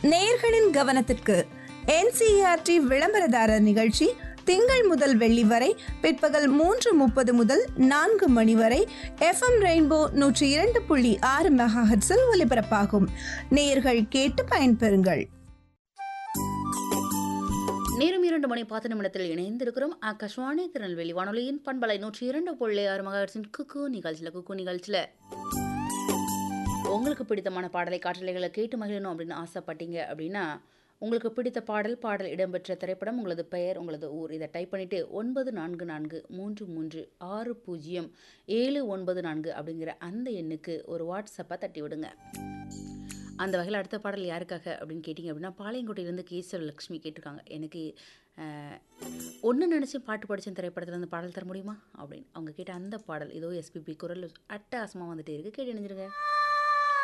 நேயர்களின் கவனத்திற்கு என்சிஆர்டி விளம்பரதாரர் நிகழ்ச்சி திங்கள் முதல் வெள்ளி வரை பிற்பகல் மூன்று முப்பது முதல் நான்கு மணி வரை எஃப்எம் ரெயின்போ நூற்றி இரண்டு புள்ளி ஆறு மெகாஹெட்ஸில் ஒலிபரப்பாகும் நேயர்கள் கேட்டு பயன்பெறுங்கள் நேரம் இரண்டு மணி பத்து நிமிடத்தில் இணைந்திருக்கிறோம் ஆகாஷ்வாணி திருநெல்வேலி வானொலியின் பண்பலை நூற்றி இரண்டு புள்ளி ஆறு மகாட்சின் குக்கு நிகழ்ச்சியில் குக்கு நிகழ்ச்சியில் உங்களுக்கு பிடித்தமான பாடலை காற்றலைகளை கேட்டு மகிழணும் அப்படின்னு ஆசைப்பட்டீங்க அப்படின்னா உங்களுக்கு பிடித்த பாடல் பாடல் இடம்பெற்ற திரைப்படம் உங்களது பெயர் உங்களது ஊர் இதை டைப் பண்ணிவிட்டு ஒன்பது நான்கு நான்கு மூன்று மூன்று ஆறு பூஜ்ஜியம் ஏழு ஒன்பது நான்கு அப்படிங்கிற அந்த எண்ணுக்கு ஒரு வாட்ஸ்அப்பை தட்டி விடுங்க அந்த வகையில் அடுத்த பாடல் யாருக்காக அப்படின்னு கேட்டிங்க அப்படின்னா பாளையங்கோட்டையிலேருந்து கேசவ லக்ஷ்மி கேட்டிருக்காங்க எனக்கு ஒன்று நினச்சி பாட்டு படித்த திரைப்படத்தில் அந்த பாடல் தர முடியுமா அப்படின்னு அவங்க கேட்ட அந்த பாடல் ஏதோ எஸ்பிபி குரல் அட்டகாசமாக வந்துட்டே இருக்கு கேட்டு இணைஞ்சிருங்க